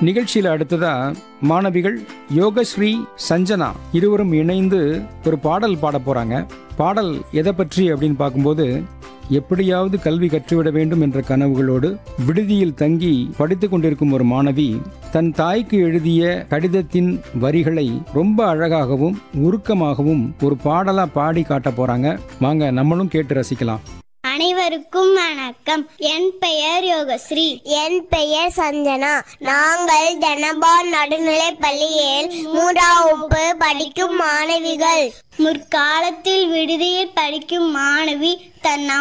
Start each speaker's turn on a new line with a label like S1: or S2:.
S1: நிகழ்ச்சியில் அடுத்ததா மாணவிகள் யோகஸ்ரீ சஞ்சனா இருவரும் இணைந்து ஒரு பாடல் பாட போறாங்க பாடல் எதை பற்றி அப்படின்னு பார்க்கும்போது எப்படியாவது கல்வி கற்றுவிட வேண்டும் என்ற கனவுகளோடு விடுதியில் தங்கி படித்துக் கொண்டிருக்கும் ஒரு மாணவி தன் தாய்க்கு எழுதிய கடிதத்தின் வரிகளை ரொம்ப அழகாகவும் உருக்கமாகவும் ஒரு பாடலா பாடி காட்ட போறாங்க வாங்க நம்மளும் கேட்டு ரசிக்கலாம்
S2: அனைவருக்கும் வணக்கம் என் பெயர் யோகஸ்ரீ
S3: என் பெயர் சஞ்சனா நாங்கள் தனபால் நடுநிலைப் பள்ளியில் மூன்றாம் வகுப்பு படிக்கும் மாணவிகள்
S2: முற்காலத்தில் விடுதியில் படிக்கும் மாணவி தன்